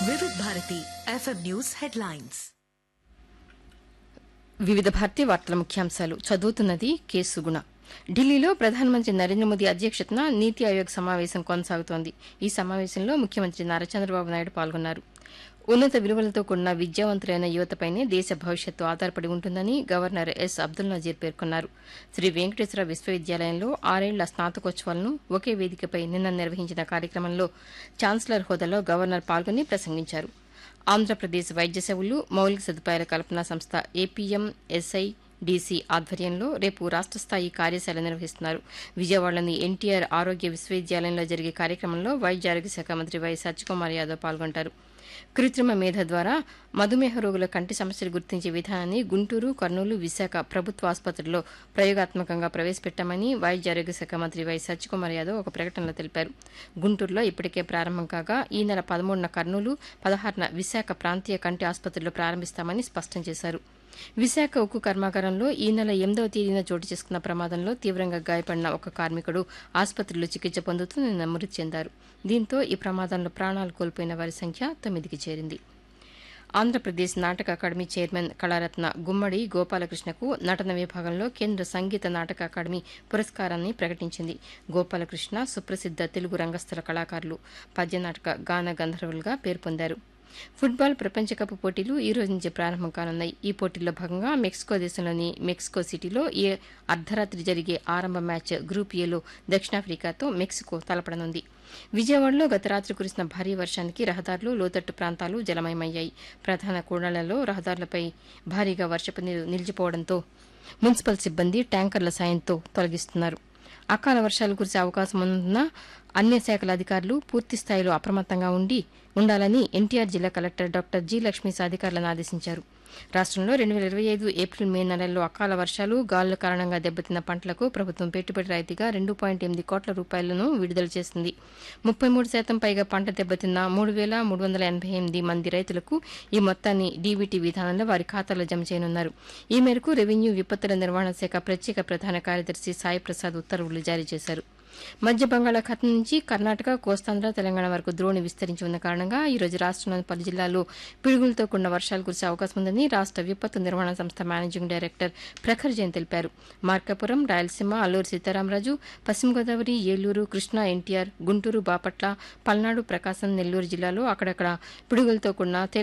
వివిధ Bharati FM news headlines వివిధ భారతీయ వార్తల ముఖ్యాంశాలు చదువుతున్నది కె సుగుణ ఢిల్లీలో ప్రధానమంత్రి నరేంద్ర మోదీ అధ్యక్షతన నీతి ఆయోగ్ సమావేశం కొనసాగుతోంది ఈ సమావేశంలో ముఖ్యమంత్రి నారా చంద్రబాబు నాయుడు పాల్గొన్నారు ఉన్నత విలువలతో కూడిన విద్యావంతులైన యువతపైనే దేశ భవిష్యత్తు ఆధారపడి ఉంటుందని గవర్నర్ ఎస్ అబ్దుల్ నజీర్ పేర్కొన్నారు శ్రీ వెంకటేశ్వర విశ్వవిద్యాలయంలో ఆరేళ్ల స్నాతకోత్సవాలను ఒకే వేదికపై నిన్న నిర్వహించిన కార్యక్రమంలో ఛాన్సలర్ హోదాలో గవర్నర్ పాల్గొని ప్రసంగించారు ఆంధ్రప్రదేశ్ వైద్య సేవలు మౌలిక సదుపాయాల కల్పనా సంస్థ ఏపీఎం ఎస్ఐ డీసీ ఆధ్వర్యంలో రేపు రాష్ట స్థాయి కార్యశాల నిర్వహిస్తున్నారు విజయవాడలోని ఎన్టీఆర్ ఆరోగ్య విశ్వవిద్యాలయంలో జరిగే కార్యక్రమంలో వైద్య ఆరోగ్య శాఖ మంత్రి వై సత్యకుమార్ యాదవ్ పాల్గొంటారు కృత్రిమ మేధ ద్వారా మధుమేహ రోగుల కంటి సమస్యలు గుర్తించే విధానాన్ని గుంటూరు కర్నూలు విశాఖ ప్రభుత్వ ఆసుపత్రుల్లో ప్రయోగాత్మకంగా ప్రవేశపెట్టామని వైద్య ఆరోగ్య శాఖ మంత్రి వై సత్యకుమార్ యాదవ్ ఒక ప్రకటనలో తెలిపారు గుంటూరులో ఇప్పటికే ప్రారంభం కాగా ఈ నెల పదమూడున కర్నూలు పదహారున విశాఖ ప్రాంతీయ కంటి ఆసుపత్రిలో ప్రారంభిస్తామని స్పష్టం చేశారు విశాఖ ఉక్కు కర్మాగారంలో ఈ నెల ఎనిమిదవ తేదీన చోటు చేసుకున్న ప్రమాదంలో తీవ్రంగా గాయపడిన ఒక కార్మికుడు ఆసుపత్రిలో చికిత్స పొందుతూ నిన్న మృతి చెందారు దీంతో ఈ ప్రమాదంలో ప్రాణాలు కోల్పోయిన వారి సంఖ్య తొమ్మిదికి చేరింది ఆంధ్రప్రదేశ్ నాటక అకాడమీ చైర్మన్ కళారత్న గుమ్మడి గోపాలకృష్ణకు నటన విభాగంలో కేంద్ర సంగీత నాటక అకాడమీ పురస్కారాన్ని ప్రకటించింది గోపాలకృష్ణ సుప్రసిద్ద తెలుగు రంగస్థల కళాకారులు పద్యనాటక గాన గంధర్వులుగా పేరు పొందారు ఫుట్బాల్ ప్రపంచ కప్ పోటీలు ఈ రోజు నుంచి ప్రారంభం కానున్నాయి ఈ పోటీల్లో భాగంగా మెక్సికో దేశంలోని మెక్సికో సిటీలో ఈ అర్ధరాత్రి జరిగే ఆరంభ మ్యాచ్ గ్రూప్ ఏలో దక్షిణాఫ్రికాతో మెక్సికో తలపడనుంది విజయవాడలో గత రాత్రి కురిసిన భారీ వర్షానికి రహదారులు లోతట్టు ప్రాంతాలు జలమయమయ్యాయి ప్రధాన కూడళ్లలో రహదారులపై భారీగా వర్షపు నీరు నిలిచిపోవడంతో మున్సిపల్ సిబ్బంది ట్యాంకర్ల సాయంతో తొలగిస్తున్నారు అకాల వర్షాలు కురిసే అవకాశం ఉన్నందున అన్ని శాఖల అధికారులు పూర్తి స్థాయిలో అప్రమత్తంగా ఉండి ఉండాలని ఎన్టీఆర్ జిల్లా కలెక్టర్ డాక్టర్ జి లక్ష్మీస్ అధికారులను ఆదేశించారు రాష్ట్రంలో రెండు వేల ఇరవై ఐదు ఏప్రిల్ మే నెలల్లో అకాల వర్షాలు గాలుల కారణంగా దెబ్బతిన్న పంటలకు ప్రభుత్వం పెట్టుబడి రాయితీగా రెండు పాయింట్ ఎనిమిది కోట్ల రూపాయలను విడుదల చేసింది ముప్పై మూడు శాతం పైగా పంట దెబ్బతిన్న మూడు వేల మూడు వందల ఎనభై ఎనిమిది మంది రైతులకు ఈ మొత్తాన్ని డీబీటీ విధానంలో వారి ఖాతాలో జమ చేయనున్నారు ఈ మేరకు రెవెన్యూ విపత్తుల నిర్వహణ శాఖ ప్రత్యేక ప్రధాన కార్యదర్శి సాయి ప్రసాద్ ఉత్తర్వులు జారీ చేశారు మధ్య బంగాళాఖాతం నుంచి కర్ణాటక కోస్తాంధ్ర తెలంగాణ వరకు ద్రోణి విస్తరించి ఉన్న కారణంగా ఈ రోజు రాష్ట్రంలోని పలు జిల్లాల్లో పిడుగులతో కూడిన వర్షాలు కురిసే అవకాశం ఉందని రాష్ట్ర విపత్తు నిర్వహణ సంస్థ మేనేజింగ్ డైరెక్టర్ ప్రఖర్ జైన్ తెలిపారు మార్కాపురం రాయలసీమ అల్లూరు సీతారామరాజు పశ్చిమ గోదావరి ఏలూరు కృష్ణా ఎన్టీఆర్ గుంటూరు బాపట్ల పల్నాడు ప్రకాశం నెల్లూరు జిల్లాలో అక్కడక్కడ పిడుగులతో కూడిన